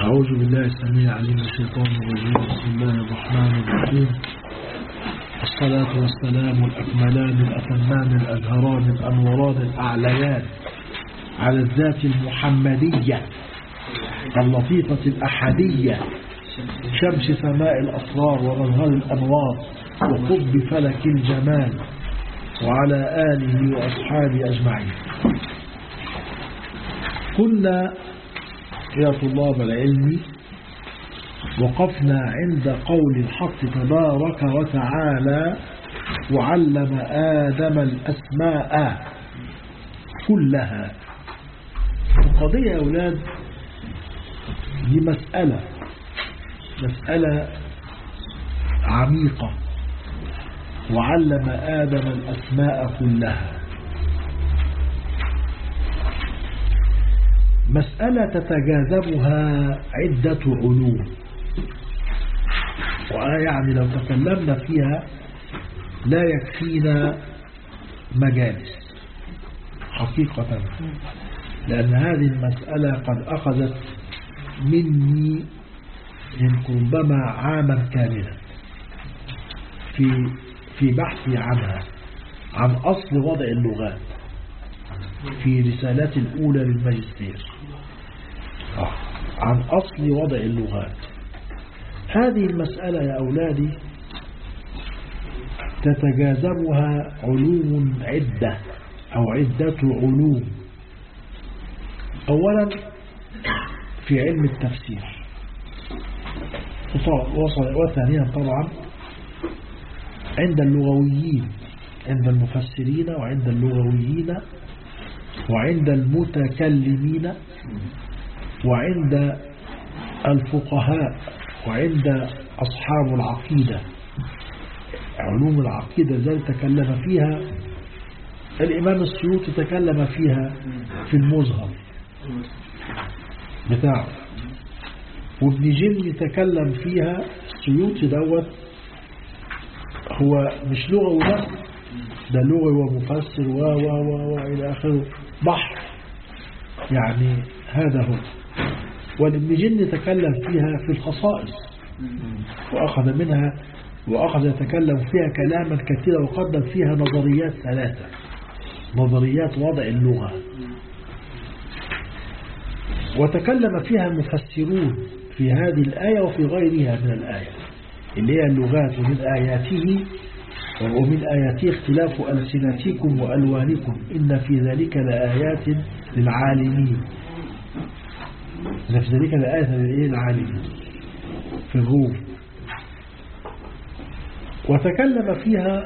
أعوذ بالله السميع العليم من الشيطان الرجيم بسم الله الرحمن الرحيم الصلاة والسلام الأكملان الأتمان الأزهران الأنوران الأعليان على الذات المحمدية اللطيفة الأحدية شمس سماء الأسرار ومظهر الأنوار وقطب فلك الجمال وعلى آله وأصحابه أجمعين كنا يا طلاب العلم وقفنا عند قول الحق تبارك وتعالى وعلم آدم الأسماء كلها القضية يا أولاد دي مسألة مسألة عميقة وعلم آدم الأسماء كلها مسألة تتجاذبها عدة علوم ويعني لو تكلمنا فيها لا يكفينا مجالس حقيقة لأن هذه المسألة قد أخذت مني يمكن ربما عاما كاملا في في بحثي عنها عن أصل وضع اللغات في رسالتي الأولى للماجستير آه. عن أصل وضع اللغات هذه المسألة يا أولادي تتجاذبها علوم عدة أو عدة علوم أولا في علم التفسير وثانيا طبعا عند اللغويين عند المفسرين وعند اللغويين وعند المتكلمين وعند الفقهاء وعند أصحاب العقيدة علوم العقيدة ذل تكلم فيها الإمام السيوطي تكلم فيها في المظهر بتاعه وابن جن تكلم فيها السيوطي دوت هو مش لغة وبس ده لغة ومفسر و و و و إلى آخره بحر يعني هذا هو والابن جن تكلم فيها في الخصائص وأخذ منها وأخذ يتكلم فيها كلاما كثيرا وقدم فيها نظريات ثلاثة نظريات وضع اللغة وتكلم فيها المفسرون في هذه الآية وفي غيرها من الآية اللي هي اللغات من آياته ومن آياته اختلاف ألسنتكم وألوانكم إن في ذلك لآيات للعالمين إن في ذلك لآيات للعالمين في الروم وتكلم فيها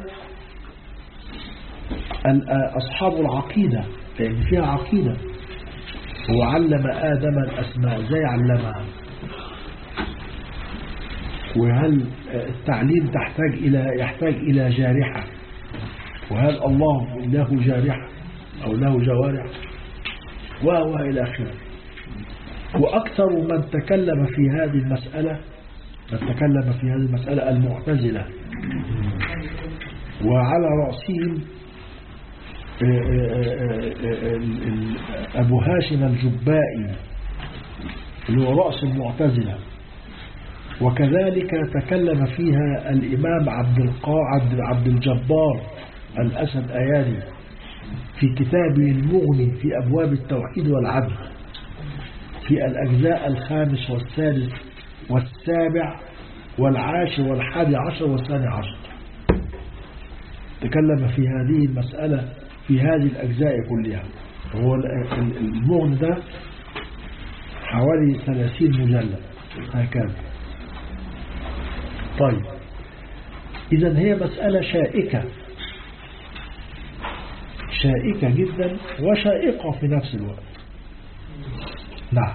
أصحاب العقيدة لأن فيها عقيدة هو علم آدم الأسماء زي علمها وهل التعليم تحتاج إلى يحتاج إلى جارحة وهل الله له جارحة أو له جوارح وهو إلى آخره وأكثر من تكلم في هذه المسألة من تكلم في هذه المسألة المعتزلة وعلى رأسهم أبو هاشم الجبائي اللي هو رأس المعتزلة وكذلك تكلم فيها الإمام عبد القاعد عبد الجبار الأسد أياني في كتابه المغني في أبواب التوحيد والعدل في الأجزاء الخامس والسادس والسابع والعاشر والحادي عشر والثاني عشر تكلم في هذه المسألة في هذه الأجزاء كلها هو المغني ده حوالي ثلاثين مجلد هكذا طيب إذا هي مسألة شائكة شائكة جدا وشائقة في نفس الوقت نعم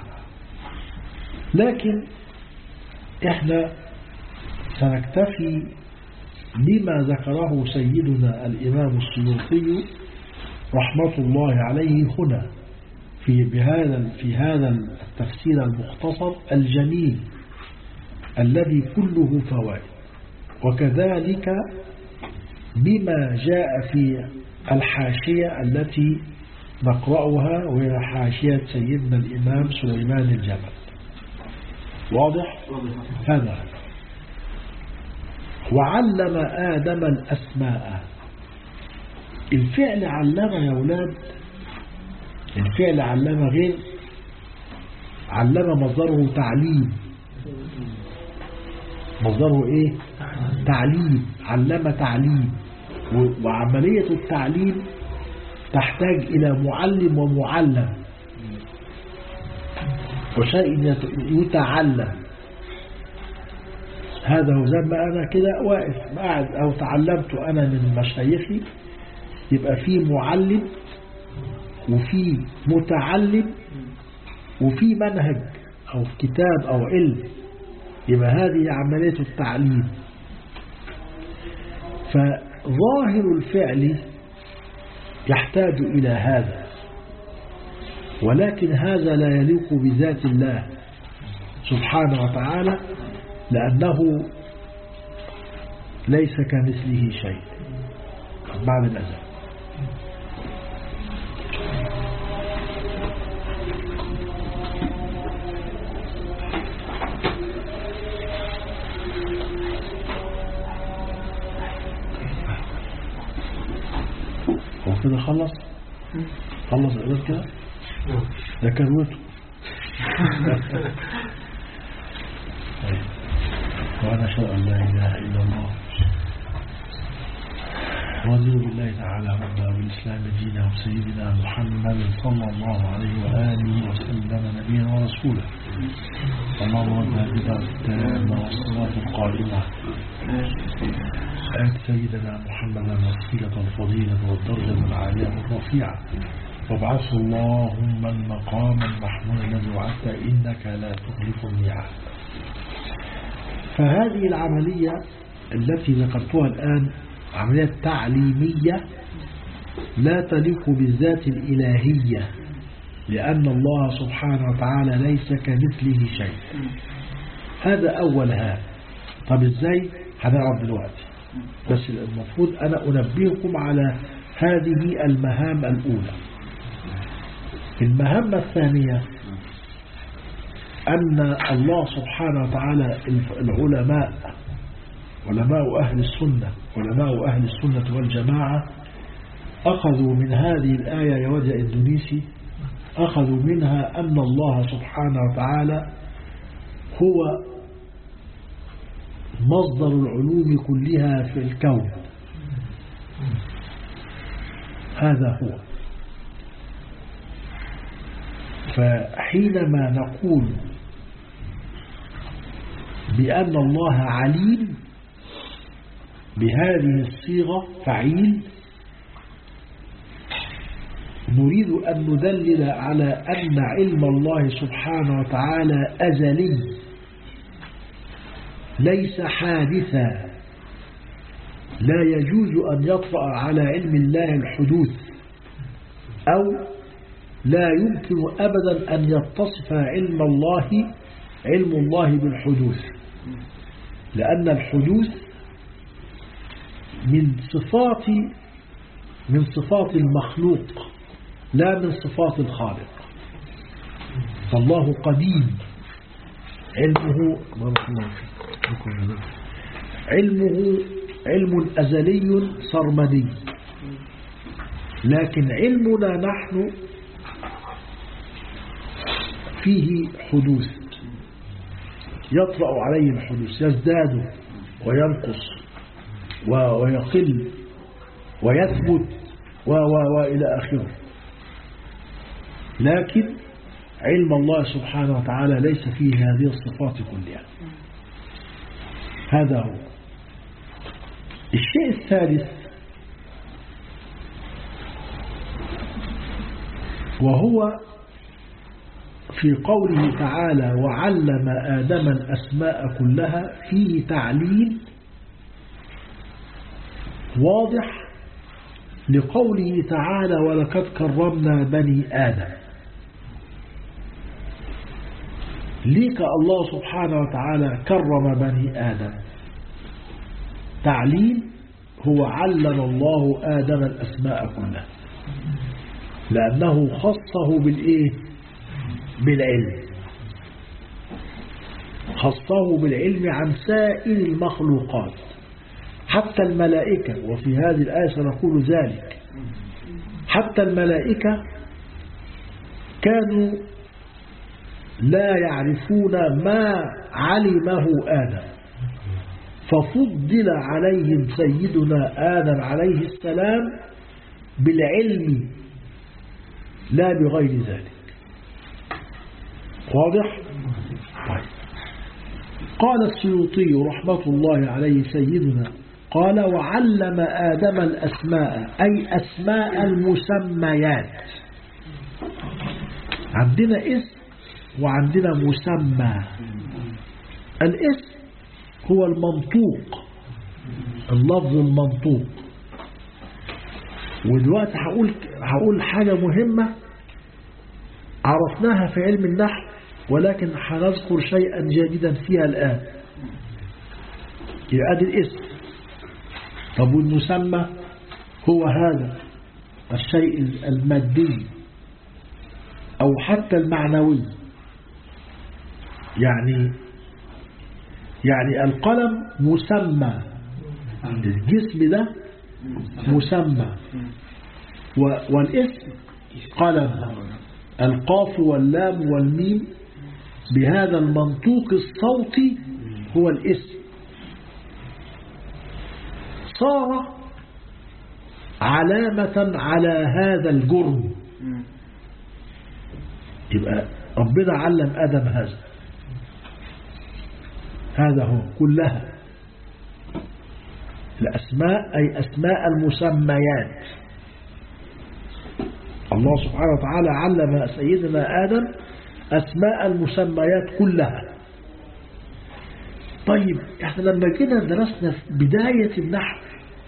لكن احنا سنكتفي بما ذكره سيدنا الإمام السيوطي رحمة الله عليه هنا في بهذا في هذا التفسير المختصر الجميل الذي كله فوائد وكذلك بما جاء في الحاشية التي نقرأها وهي حاشية سيدنا الإمام سليمان الجبل واضح هذا وعلم آدم الأسماء الفعل علم يا أولاد الفعل علم غير علم مصدره تعليم مصدره ايه تعليم علم تعليم و- وعملية التعليم تحتاج إلى معلم ومعلم وشيء يت- يتعلم هذا هو زي ما أنا كده واقف قاعد أو تعلمت أنا من مشايخي يبقى في معلم وفي متعلم وفي منهج أو كتاب أو علم يبقى هذه عملية التعليم فظاهر الفعل يحتاج إلى هذا ولكن هذا لا يليق بذات الله سبحانه وتعالى لأنه ليس كمثله شيء بعد الأذان هو كده خلص خلص الإعداد كده ده كروته طيب. وأنا أشهد أن لا إله إلا الله رضي بالله تعالى ربنا وبالإسلام دينا وسيدنا محمد صلى الله عليه وآله وسلم نبيا ورسولا اللهم رب هذه الدعوة التامة والصلاة القائمة آت سيدنا محمدا الوسيلة الفضيلة والدرجة العالية الرفيعة وابعثه اللهم المقام المحمود الذي وعدت إنك لا تخلف الميعاد فهذه العملية التي ذكرتها الآن عملية تعليمية لا تليق بالذات الإلهية لأن الله سبحانه وتعالى ليس كمثله شيء هذا أول هذا طب إزاي هنعرف دلوقتي بس المفروض أنا أنبهكم على هذه المهام الأولى المهمة الثانية أن الله سبحانه وتعالى العلماء علماء أهل السنة علماء أهل السنة والجماعة أخذوا من هذه الآية يا وجه إندونيسي أخذوا منها أن الله سبحانه وتعالى هو مصدر العلوم كلها في الكون هذا هو فحينما نقول بأن الله عليم بهذه الصيغة فعيل نريد أن ندلل على أن علم الله سبحانه وتعالى أزلي ليس حادثا لا يجوز أن يطرأ على علم الله الحدوث أو لا يمكن أبدا أن يتصف علم الله علم الله بالحدوث لأن الحدوث من صفات من صفات المخلوق لا من صفات الخالق فالله قديم علمه علمه علم أزلي صرمدي لكن علمنا نحن فيه حدوث يطرأ عليه الحدوث يزداد وينقص ويقل ويثبت و و وإلى آخره لكن علم الله سبحانه وتعالى ليس فيه هذه الصفات كلها هذا هو الشيء الثالث وهو في قوله تعالى وعلم آدم الأسماء كلها فيه تعليل واضح لقوله تعالى ولقد كرمنا بني آدم ليك الله سبحانه وتعالى كرم بني آدم تعليل هو علم الله آدم الأسماء كلها لأنه خصه بالإيه بالعلم خصه بالعلم عن سائر المخلوقات حتى الملائكة وفي هذه الآية سنقول ذلك حتى الملائكة كانوا لا يعرفون ما علمه آدم ففضل عليهم سيدنا آدم عليه السلام بالعلم لا بغير ذلك واضح؟ طيب قال السيوطي رحمة الله عليه سيدنا قال وعلم آدم الأسماء أي أسماء المسميات عندنا اسم وعندنا مسمى الاسم هو المنطوق اللفظ المنطوق ودلوقتي هقول هقول حاجة مهمة عرفناها في علم النحو ولكن هنذكر شيئا جديدا فيها الآن يبقى ادي الاسم طب والمسمى هو هذا الشيء المادي أو حتى المعنوي يعني يعني القلم مسمى الجسم ده مسمى والاسم قلم القاف واللام والميم بهذا المنطوق الصوتي هو الاسم صار علامة على هذا الجرم يبقى ربنا علم آدم هذا هذا هو كلها الأسماء أي أسماء المسميات الله سبحانه وتعالى علم سيدنا آدم أسماء المسميات كلها طيب احنا لما جينا درسنا في بداية النحو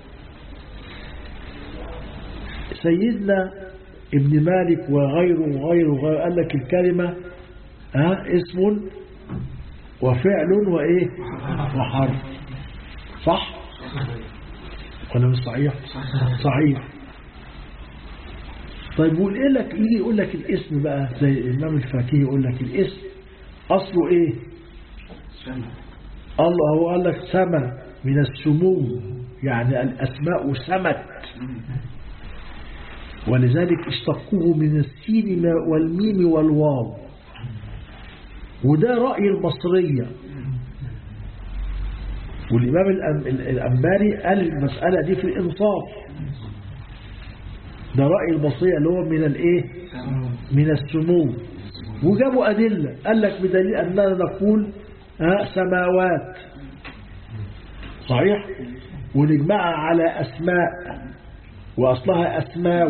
سيدنا ابن مالك وغيره وغيره وغيره قال لك الكلمة ها اسم وفعل وإيه وحرف صح ولا مش صحيح صحيح طيب ويقول لك يجي يقول لك الاسم بقى زي الإمام الفاكهي يقول لك الاسم أصله إيه الله هو قال لك سما من السمو يعني الأسماء سمت ولذلك اشتقوه من السين والميم والواو وده رأي المصرية والإمام الأنباري قال المسألة دي في الإنصاف ده رأي المصرية اللي هو من الإيه من السمو وجابوا أدلة قال لك بدليل أننا نقول ها سماوات صحيح ونجمعها على أسماء وأصلها أسماو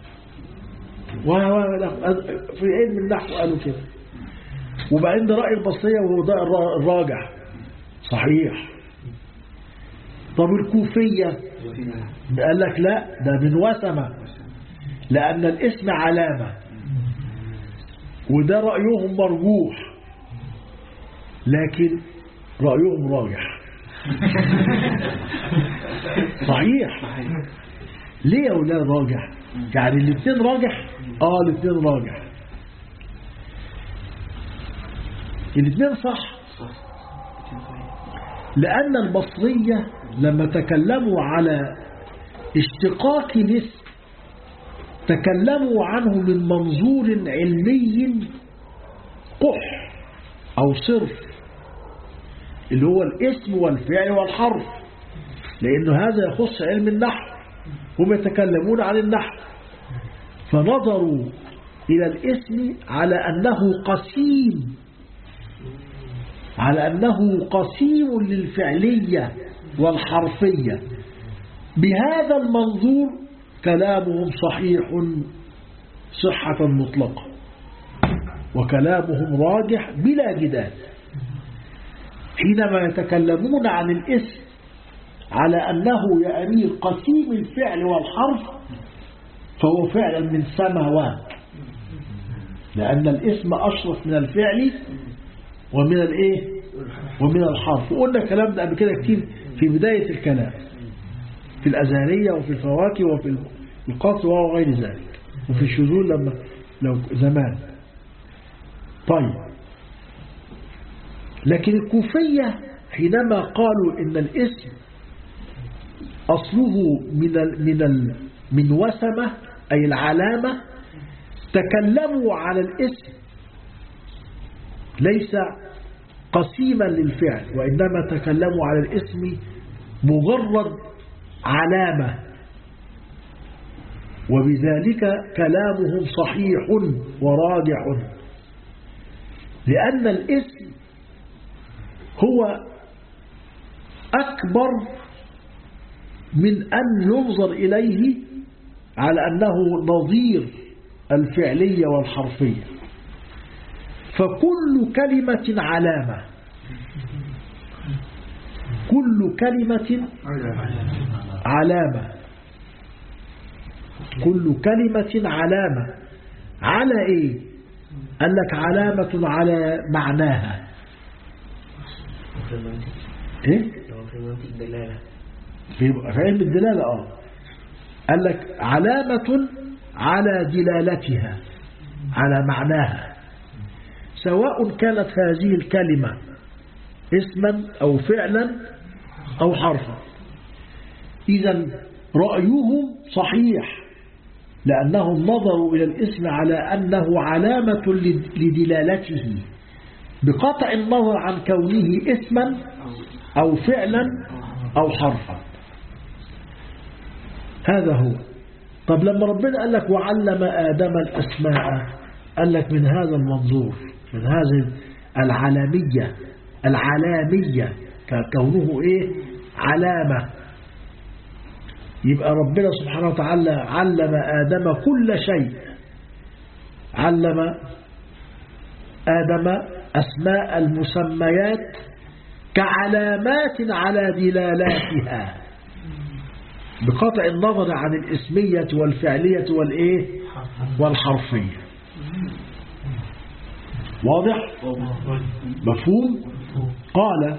في علم النحو قالوا كده وبعدين ده رأي البصرية وهو ده الراجح صحيح طب الكوفية قال لك لا ده من وسمة لأن الاسم علامة وده رأيهم مرجوح لكن رأيهم راجح صحيح ليه يا أولاد راجح يعني الاثنين راجح اه الاثنين راجح الاثنين صح لأن البصرية لما تكلموا على اشتقاق الاسم تكلموا عنه من منظور علمي قح أو صرف اللي هو الاسم والفعل والحرف لأنه هذا يخص علم النحو هم يتكلمون عن النحو فنظروا إلى الاسم على أنه قسيم على أنه قسيم للفعلية والحرفية بهذا المنظور كلامهم صحيح صحة مطلقة وكلامهم راجح بلا جدال حينما يتكلمون عن الاسم على أنه يعني قسيم الفعل والحرف فهو فعلا من سماوات لأن الاسم أشرف من الفعل ومن الايه ومن الحرف وقلنا الكلام ده قبل كده كتير في بداية الكلام في الأزهرية وفي الفواكه وفي القصر وغير ذلك وفي الشذوذ لما لو زمان طيب لكن الكوفية حينما قالوا إن الاسم أصله من ال من ال من وسمة أي العلامة تكلموا على الاسم ليس قسيما للفعل وإنما تكلموا على الاسم مجرد علامة وبذلك كلامهم صحيح وراجع لأن الاسم هو أكبر من أن ينظر إليه على أنه نظير الفعلية والحرفية فكل كلمة علامة كل كلمة علامة كل كلمة علامة على ايه قال لك علامة على معناها ايه في علم الدلالة اه قال لك علامة على دلالتها على معناها سواء كانت هذه الكلمة اسما أو فعلا أو حرفا إذا رأيهم صحيح لأنهم نظروا إلى الاسم على أنه علامة لدلالته بقطع النظر عن كونه اسما أو فعلا أو حرفا هذا هو طب لما ربنا قال لك وعلم آدم الأسماء قال لك من هذا المنظور من هذه العالمية العلامية كونه إيه علامة يبقى ربنا سبحانه وتعالى علم آدم كل شيء علم آدم أسماء المسميات كعلامات على دلالاتها بقطع النظر عن الاسمية والفعلية والإيه والحرفية واضح مفهوم قال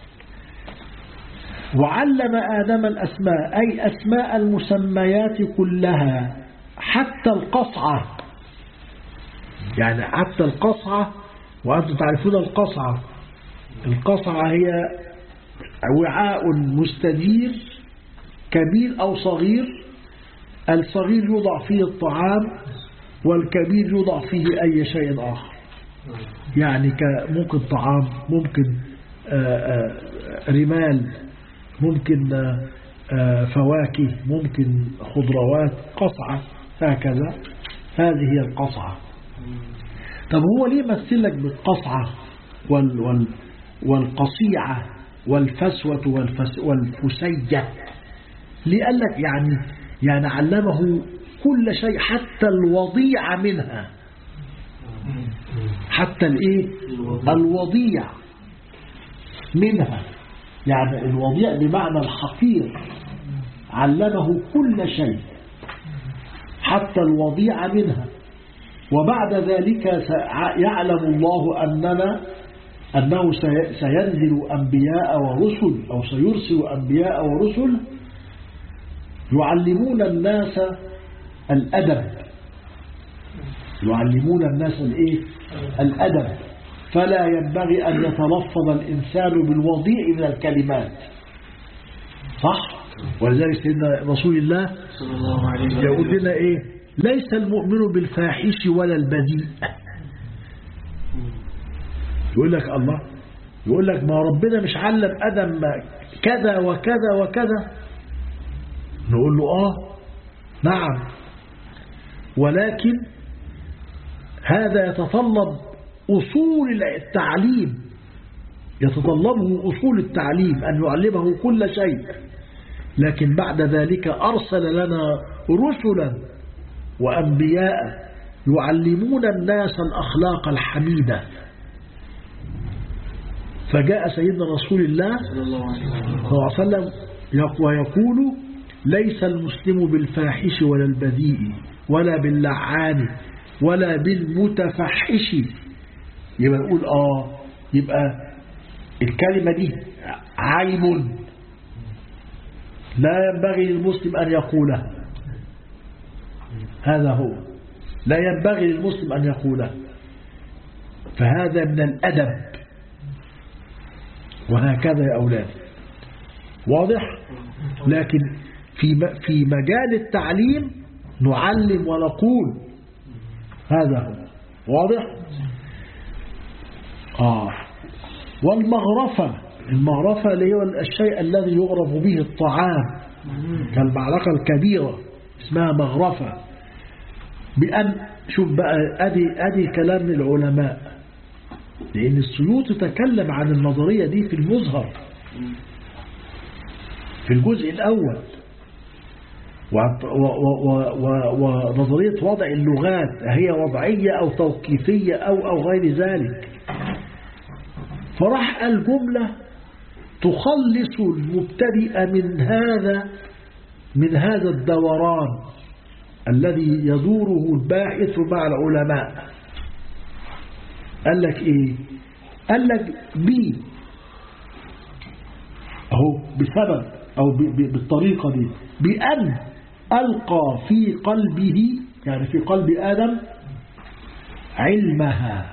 وعلم آدم الأسماء أي أسماء المسميات كلها حتى القصعة يعني حتى القصعة وأنتم تعرفون القصعة القصعة هي وعاء مستدير كبير أو صغير الصغير يوضع فيه الطعام والكبير يوضع فيه أي شيء آخر يعني ممكن طعام ممكن رمال ممكن فواكه ممكن خضروات قصعة هكذا هذه هي القصعة طب هو ليه مثل لك بالقصعة وال وال والقصيعة والفسوة والفس والفسية ليه قال لك يعني يعني علمه كل شيء حتى الوضيع منها حتى الايه الوضيع منها يعني الوضيع بمعنى الحقير علمه كل شيء حتى الوضيع منها وبعد ذلك يعلم الله أننا أنه سينزل أنبياء ورسل أو سيرسل أنبياء ورسل يعلمون الناس الأدب يعلمون الناس الإيه؟ الأدب فلا ينبغي أن يتلفظ الإنسان بالوضيع من الكلمات صح؟ ولذلك سيدنا رسول الله صلى الله عليه وسلم يقول لنا إيه ليس المؤمن بالفاحش ولا البذيء يقول لك الله يقول لك ما ربنا مش علم أدم كذا وكذا وكذا نقول له آه نعم ولكن هذا يتطلب أصول التعليم يتطلبه أصول التعليم أن يعلمه كل شيء لكن بعد ذلك أرسل لنا رسلا وأنبياء يعلمون الناس الأخلاق الحميدة فجاء سيدنا رسول الله صلى الله عليه وسلم صلى الله عليه وسلم ويقول ليس المسلم بالفاحش ولا البذيء ولا باللعان ولا بالمتفحش يبقى نقول آه يبقى الكلمة دي عيب لا ينبغي للمسلم أن يقولها هذا هو لا ينبغي للمسلم أن يقولها فهذا من الأدب وهكذا يا أولاد واضح لكن في م- في مجال التعليم نعلم ونقول هذا هو واضح آه والمغرفة المغرفة اللي هو الشيء الذي يغرف به الطعام كالمعلقة الكبيرة اسمها مغرفة بأن شوف بقى أدي, أدي كلام العلماء لأن السيوط تكلم عن النظرية دي في المظهر في الجزء الأول وعط- و- و- و- و- ونظرية وضع اللغات هي وضعية أو توقيفية أو أو غير ذلك فراح قال جملة تخلص المبتدئ من هذا من هذا الدوران الذي يدوره الباحث مع العلماء قال لك ايه قال لك بي اهو بسبب او ب- ب- بالطريقة دي بأن ألقى في قلبه يعني في قلب آدم علمها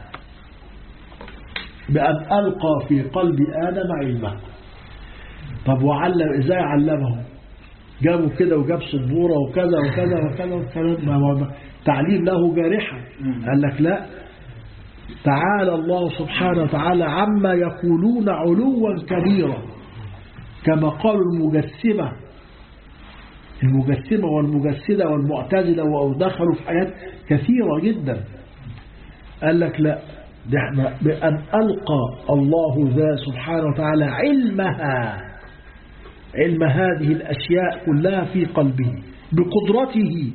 بأن ألقى في قلب آدم علمها طب وعلم إزاي علمه جابوا كده وجاب سبورة وكذا وكذا وكذا وكذا ما ما تعليم له جارحة قال لك لا تعالى الله سبحانه وتعالى عما يقولون علوا كبيرا كما قالوا المجسمة المجسمة والمجسدة والمعتزلة ودخلوا في حياة كثيرة جدا قال لك لا ده احنا بأن ألقى الله ذا سبحانه وتعالى علمها علم هذه الأشياء كلها في قلبه بقدرته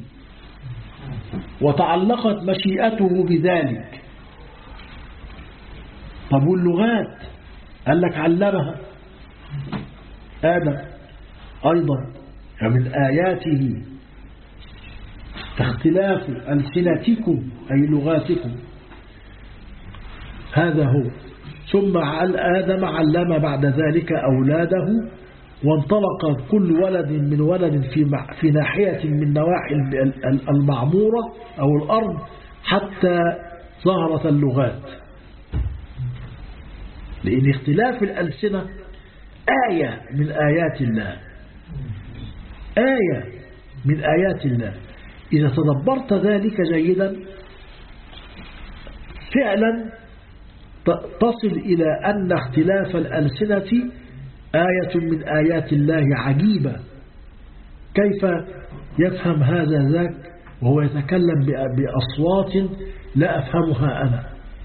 وتعلقت مشيئته بذلك طب واللغات قال لك علمها آدم أيضا ومن آياته اختلاف ألسنتكم أي لغاتكم هذا هو ثم عل آدم علم بعد ذلك أولاده وانطلق كل ولد من ولد في مع- في ناحية من نواحي ال- ال- المعمورة أو الأرض حتى ظهرت اللغات لأن اختلاف الألسنة آية من آيات الله آية من آيات الله إذا تدبرت ذلك جيدا فعلا ت- تصل إلى أن اختلاف الألسنة آية من آيات الله عجيبة كيف يفهم هذا ذاك وهو يتكلم بأ- بأصوات لا أفهمها أنا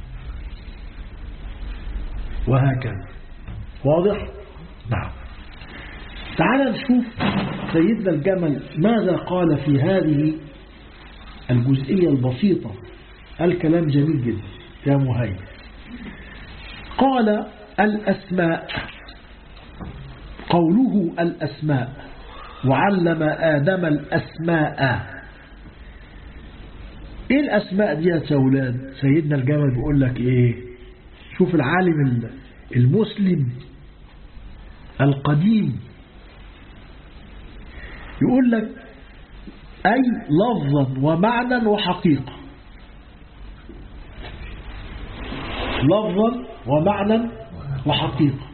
وهكذا واضح؟ نعم تعال نشوف سيدنا الجمل ماذا قال في هذه الجزئية البسيطة الكلام جميل جدا يا مهيب قال الأسماء قوله الأسماء وعلم آدم الأسماء إيه الأسماء دي يا سولان سيدنا الجمل بيقول لك إيه شوف العالم المسلم القديم يقول لك أي لفظا ومعنى وحقيقة لفظا ومعنى وحقيقة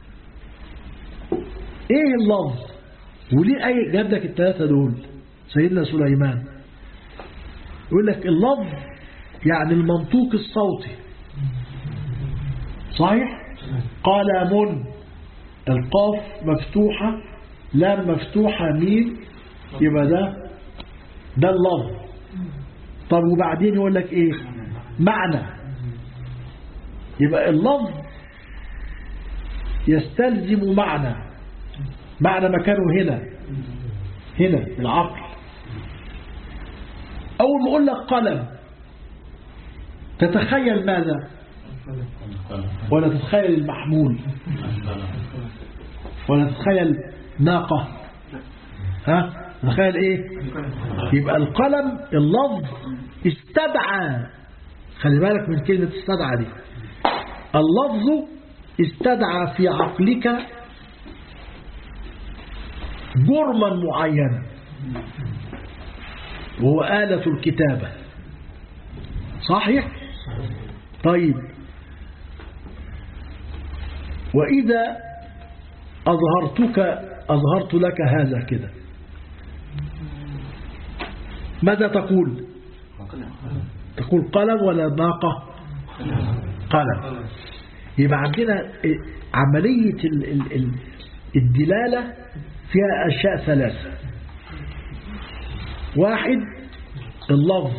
ايه اللفظ وليه اي جاب لك الثلاثة دول سيدنا سليمان يقول لك اللفظ يعني المنطوق الصوتي صحيح قلم القاف مفتوحة لام مفتوحة ميم يبقى ده ده اللفظ طب وبعدين يقول لك ايه معنى يبقى اللفظ يستلزم معنى معنى مكانه هنا هنا العقل أول ما أقول لك قلم تتخيل ماذا ولا تتخيل المحمول ولا تتخيل ناقة ها تتخيل ايه يبقى القلم اللفظ استدعى خلي بالك من كلمة استدعى دي اللفظ استدعى في عقلك جرما معينا وهو آلة الكتابة صحيح طيب وإذا أظهرتك أظهرت لك هذا كده ماذا تقول تقول قلم ولا ناقة قلم يبقى عندنا عملية ال- ال- ال- الدلالة فيها أشياء ثلاثة واحد اللفظ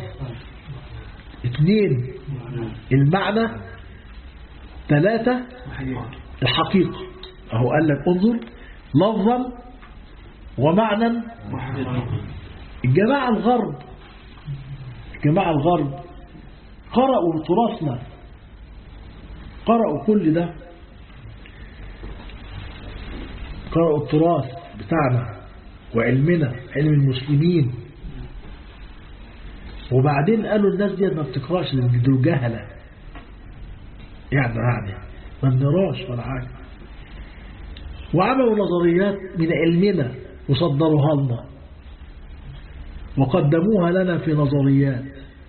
اثنين المعنى ثلاثة الحقيقة أهو قال لك انظر لفظا ومعنى الجماعة الغرب الجماعة الغرب قرأوا تراثنا قرأوا كل ده قرأوا التراث بتاعنا وعلمنا علم المسلمين وبعدين قالوا الناس دي ما بتقراش لان دول جهلة يعني يعني ما بنقراش ولا حاجة وعملوا نظريات من علمنا وصدروها لنا وقدموها لنا في نظريات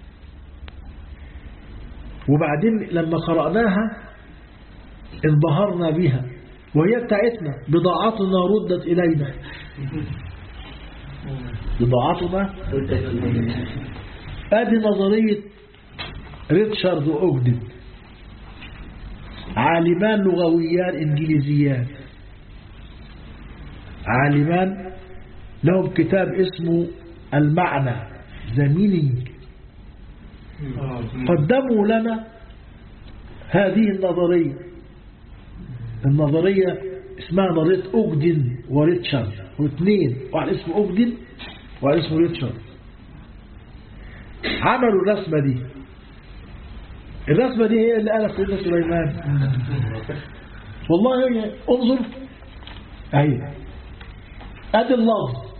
وبعدين لما قرأناها انبهرنا بها وهي بتاعتنا بضاعتنا ردت إلينا بضاعتنا ادي نظرية ريتشارد وأوجدن عالمان لغويان إنجليزيان عالمان لهم كتاب اسمه المعنى The Meaning قدموا لنا هذه النظرية النظرية اسمها نظرية أوجدن وريتشارد واثنين واحد اسمه أوجدن واحد اسمه ريتشارد عملوا الرسمة دي الرسمة دي هي اللي قالت سيدنا سليمان والله هي انظر اهي ادي اللفظ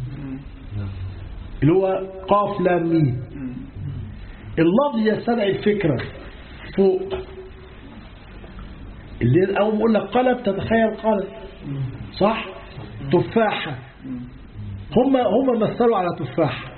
اللي هو قاف لام ميم اللفظ يستدعي الفكرة فوق اللي اول ما اقول لك قلم تتخيل قلم صح تفاحة هم هم مثلوا على تفاحة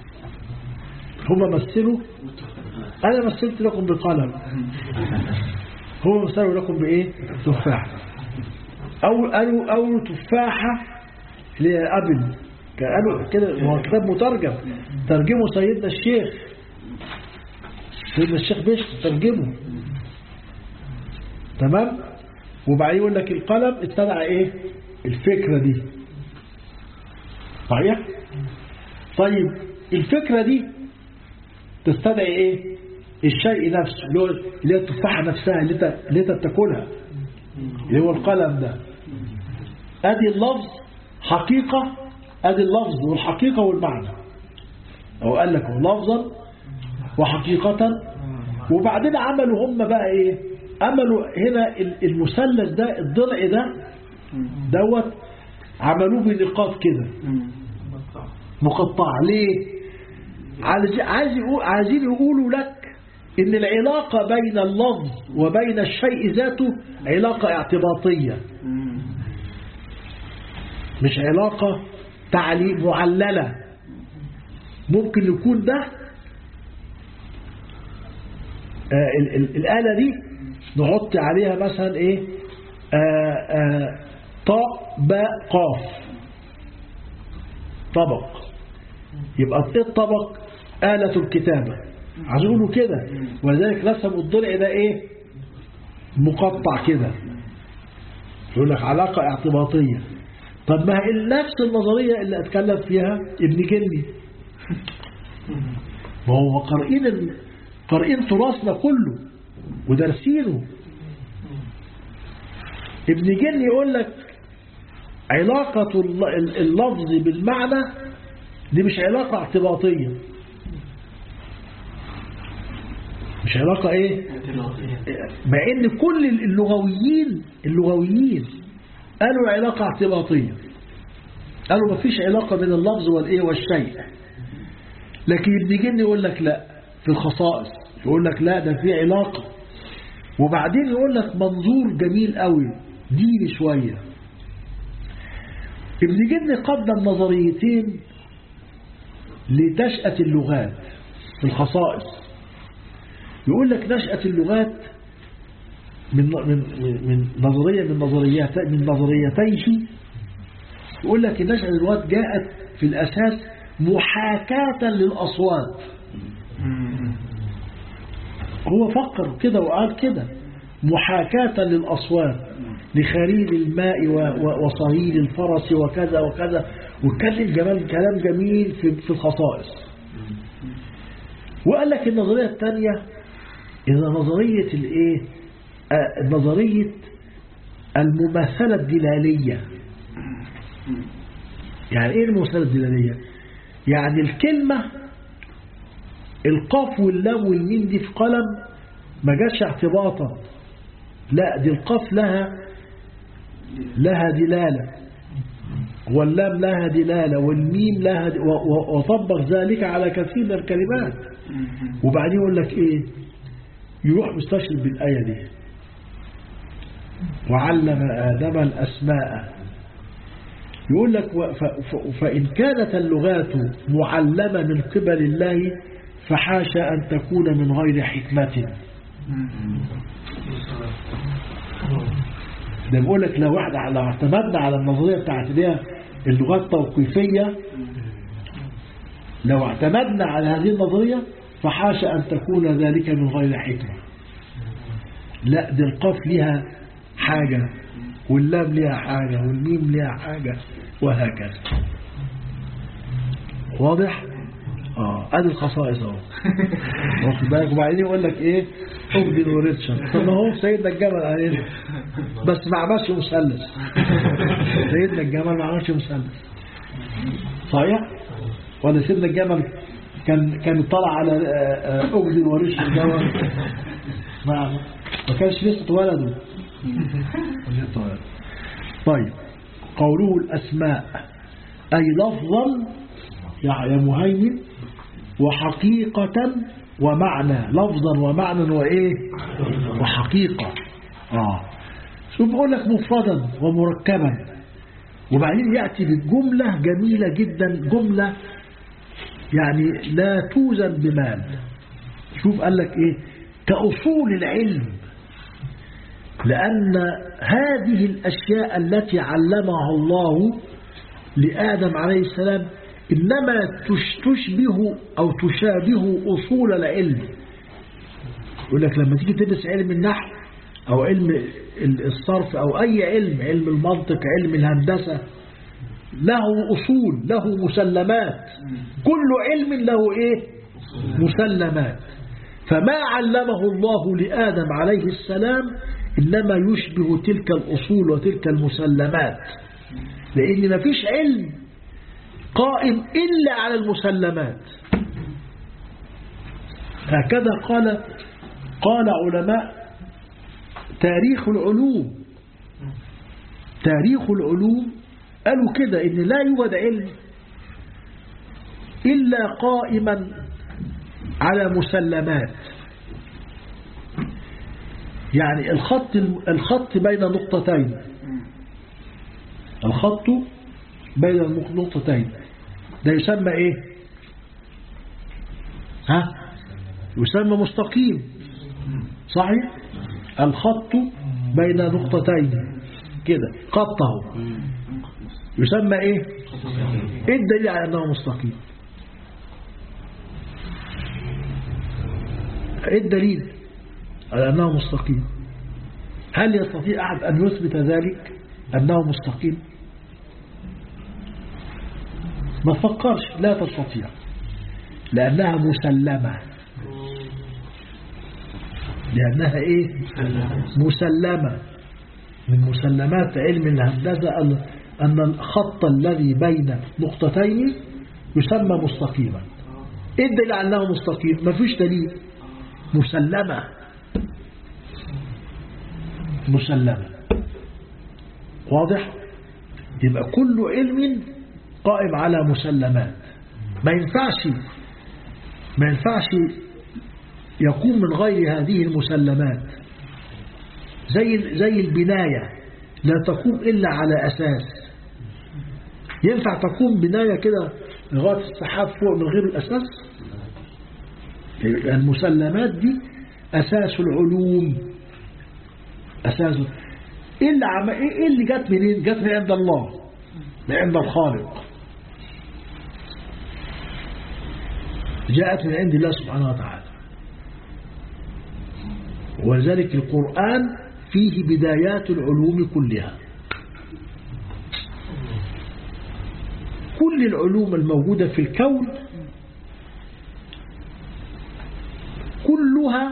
هم مثلوا انا مثلت لكم بقلم هم مثلوا لكم بايه تفاحة او قالوا او تفاحة اللي هي ابل قالوا كده هو كتاب مترجم ترجمه سيدنا الشيخ سيدنا الشيخ بيش ترجمه تمام وبعدين يقول لك القلم اتبع ايه الفكرة دي صحيح طيب الفكرة دي تستدعي ايه الشيء نفسه اللي هو اللي هي التفاحة نفسها اللي انت اللي انت بتاكلها اللي هو القلم ده ادي اللفظ حقيقة ادي اللفظ والحقيقة والمعنى او قال لك هو لفظا وحقيقة وبعدين عملوا هم بقى ايه عملوا هنا المثلث ده الضلع ده دوت عملوه بنقاط كده مقطع ليه عايز عايز يقول عايزين يقولوا لك ان العلاقة بين اللفظ وبين الشيء ذاته علاقة اعتباطية مش علاقة تعليم معللة ممكن يكون ده آه ال ال الآلة دي نحط عليها مثلا ايه آه آه طاء باء قاف طبق يبقى الطبق آلة الكتابة عايز يقولوا كده ولذلك رسموا الضلع ده ايه مقطع كده يقول لك علاقة اعتباطية طب ما هي نفس النظرية اللي اتكلم فيها ابن جني ما هو قارئين قارئين تراثنا كله ودارسينه ابن جني يقول لك علاقة اللفظ بالمعنى دي مش علاقة اعتباطية مش علاقة ايه مع ان كل اللغويين اللغويين قالوا علاقة اعتباطية قالوا ما فيش علاقة بين اللفظ والايه والشيء لكن ابن جن يقول لك لا في الخصائص يقول لك لا ده في علاقة وبعدين يقول لك منظور جميل قوي ديني شوية ابن جن قدم نظريتين لنشأة اللغات في الخصائص يقول لك نشأة اللغات من من من نظرية من نظريات من نظريتيه يقول لك النشأة اللغات جاءت في الأساس محاكاة للأصوات هو فكر كده وقال كده محاكاة للأصوات لخرير الماء و- و- وصهيل الفرس وكذا وكذا واتكلم جمال كلام جميل في في الخصائص وقال لك النظرية الثانية إذا نظرية الإيه آه، نظرية المماثلة الدلالية يعني إيه المماثلة الدلالية يعني الكلمة القاف واللام والميم دي في قلم ما جاتش اعتباطا لا دي القاف لها لها دلالة واللام لها دلالة والميم لها د- و- و- وطبق ذلك على كثير من الكلمات وبعدين يقول لك ايه يروح مستشرب بالآية دي وعلم آدم الأسماء يقول لك و- ف- ف- فإن كانت اللغات معلمة من قبل الله فحاشا أن تكون من غير حكمة ده بقول لك لو احنا لو اعتمدنا على النظرية بتاعت دي اللغات التوقيفية لو اعتمدنا على هذه النظرية فحاشا أن تكون ذلك من غير حكمة لا دي القاف لها حاجة واللام لها حاجة والميم لها حاجة وهكذا واضح؟ اه ادي الخصائص اهو واخد بالك وبعدين يقول لك ايه اوبدن وريتشارد طب ما هو سيدنا الجمل علينا بس ما عملش مثلث سيدنا الجمل ما عملش مثلث صحيح ولا سيدنا الجمل كان كان طلع على آه، آه، اوبدن وريتشارد جمل ما ما كانش لسه اتولدوا لسه اتولدوا. طيب قوله الاسماء اي لفظا يا يا مهيمن وحقيقة ومعنى لفظا ومعنى وإيه وحقيقة آه شوف بقول لك مفردا ومركبا وبعدين يأتي بجملة جميلة جدا جملة يعني لا توزن بمال شوف قال لك إيه كأصول العلم لأن هذه الأشياء التي علمها الله لآدم عليه السلام إنما تش- تشبه أو تشابه أصول العلم يقول لك لما تيجي تدرس علم النحو أو علم ال- الصرف أو أي علم علم المنطق علم الهندسة له أصول له مسلمات كل علم له إيه مسلمات فما علمه الله لآدم عليه السلام إنما يشبه تلك الأصول وتلك المسلمات لأن ما فيش علم قائم إلا على المسلمات هكذا قال قال علماء تاريخ العلوم تاريخ العلوم قالوا كده إن لا يوجد علم إلا قائما على مسلمات يعني الخط الخط بين نقطتين الخط بين النقطتين ده يسمى ايه ها يسمى مستقيم صحيح الخط بين نقطتين كده خطه يسمى ايه ايه الدليل على انه مستقيم ايه الدليل على انه مستقيم هل يستطيع احد ان يثبت ذلك انه مستقيم ما تفكرش لا تستطيع لأنها مسلمة لأنها إيه مسلمة من مسلمات علم الهندسة أن- أن الخط الذي بين نقطتين يسمى مستقيما إيه الدليل على أنه مستقيم ما فيش دليل مسلمة مسلمة واضح يبقى كل علم قائم على مسلمات ما ينفعش ما ينفعش يقوم من غير هذه المسلمات زي زي البناية لا تقوم إلا على أساس ينفع تقوم بناية كده لغاية السحاب فوق من غير الأساس المسلمات دي أساس العلوم أساسه إيه اللي, عم... إيه اللي جت منين جت من عند الله من عند الخالق جاءت من عند الله سبحانه وتعالى ولذلك القرآن فيه بدايات العلوم كلها كل العلوم الموجودة في الكون كلها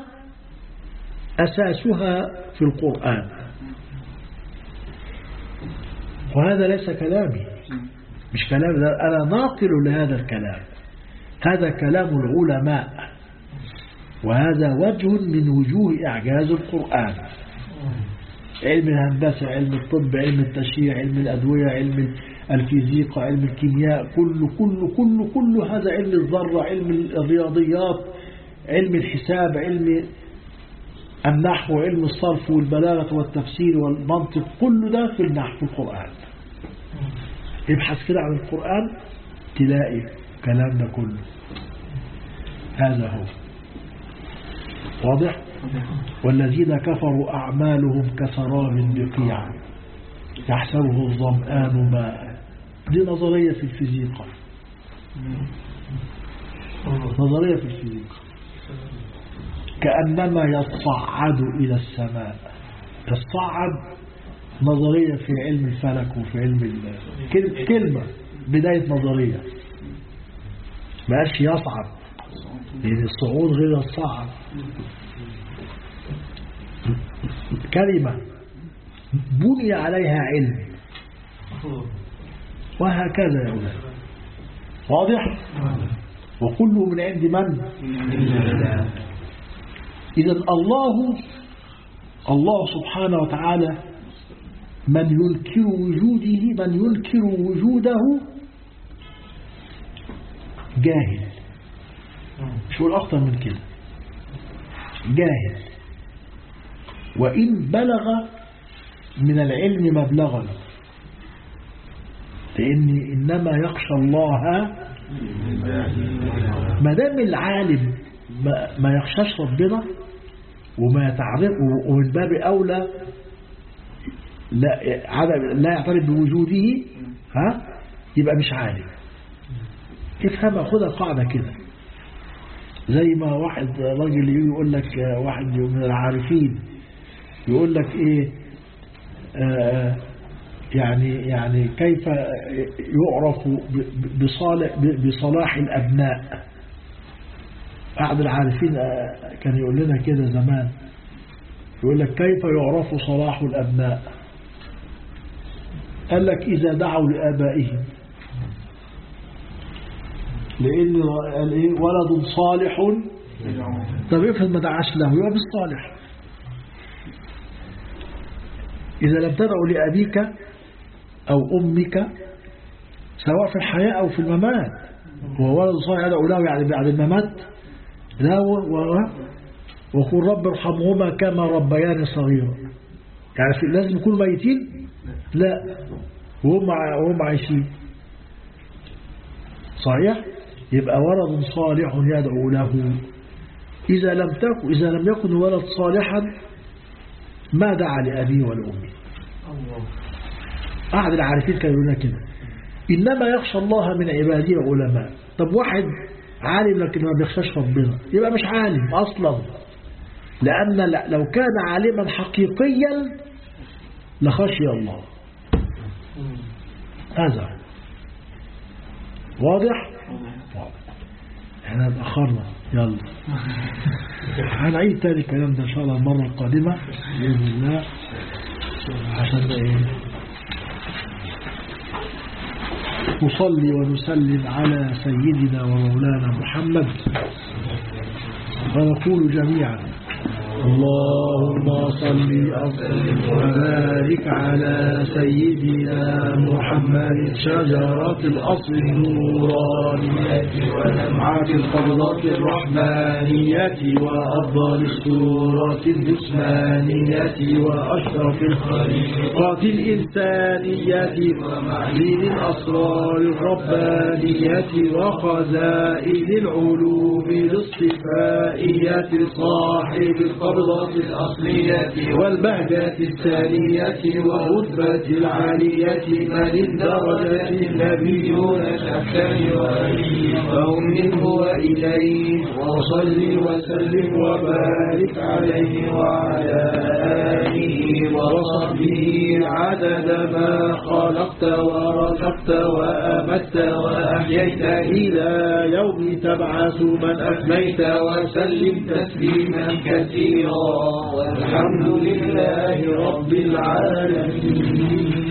أساسها في القرآن وهذا ليس كلامي مش كلام أنا ناقل لهذا الكلام هذا كلام العلماء وهذا وجه من وجوه إعجاز القرآن علم الهندسة علم الطب علم التشريع علم الأدوية علم الفيزيقا علم الكيمياء كل كل كل كل هذا علم الذرة علم الرياضيات علم الحساب علم النحو علم الصرف والبلاغة والتفسير والمنطق كل ده في النحو في القرآن ابحث كده عن القرآن تلاقي الكلام ده كله هذا هو واضح والذين كفروا أعمالهم كسراب بقيع يحسبه الظمآن ماء دي نظرية في الفيزيقا نظرية في الفيزيقا كأنما يصعد إلى السماء يصعد نظرية في علم الفلك وفي علم كلمة بداية نظرية ما قالش يصعد لأن الصعود غير الصعد كلمة بني عليها علم وهكذا يا أولاد واضح وكله من عند من إذا الله الله سبحانه وتعالى من ينكر وجوده من ينكر وجوده جاهل مش هو أكتر من كده جاهل وإن بلغ من العلم مبلغا لأن إنما يخشى الله ما دام العالم ما, ما يخشاش ربنا وما يتعرف ومن باب أولى لا لا يعترف بوجوده ها يبقى مش عالم افهم خدها قاعدة كده زي ما واحد راجل يقول لك واحد من العارفين يقول لك ايه آه يعني يعني كيف يعرف بصالح بصلاح الابناء احد العارفين كان يقول لنا كده زمان يقول لك كيف يعرف صلاح الابناء قال لك اذا دعوا لابائهم لان قال ايه ولد صالح طب افرض ما دعاش له يبقى بالصالح إذا لم تدعوا لأبيك أو أمك سواء في الحياة أو في الممات هو ولد صالح يدعو له يعني بعد الممات لا وقل رب ارحمهما كما ربياني صغيرا يعني في لازم يكونوا ميتين لا وهم وهم عايشين صحيح يبقى ولد صالح يدعو له إذا لم تكن إذا لم يكن ولد صالحا ما دعا لأبيه ولأمه أحد العارفين كانوا يقولون كده إنما يخشى الله من عباده العلماء طب واحد عالم لكن ما بيخشاش ربنا يبقى مش عالم أصلا لأن لو كان عالما حقيقيا لخشي الله هذا واضح واضح احنا اتأخرنا يلا هنعيد تاني الكلام ده ان شاء الله المرة القادمة بإذن الله عشان ايه نصلي ونسلم على سيدنا ومولانا محمد ونقول جميعا اللهم صل وسلم وبارك وبارك على سيدنا محمد شجرة الأصل النورانية ونمعات القبضات الرحمانية وأفضل السورة الجسمانية وأشرف الخليقات الإنسانية ومعين الأسرار الربانية وخزائن العلوم الاصطفائية صاحب القبضة الأصلية والبهجة الثانية والرتبة العالية من الدرجة النبيون شكا وهم منه وإليه وصل وسلم وبارك عليه وعلى آله وصحبه عدد ما خلقت ورزقت وأمت وأحييت إلى يوم تبعث من أفنيت وسلم تسليما كثيرا والحمد لله رب العالمين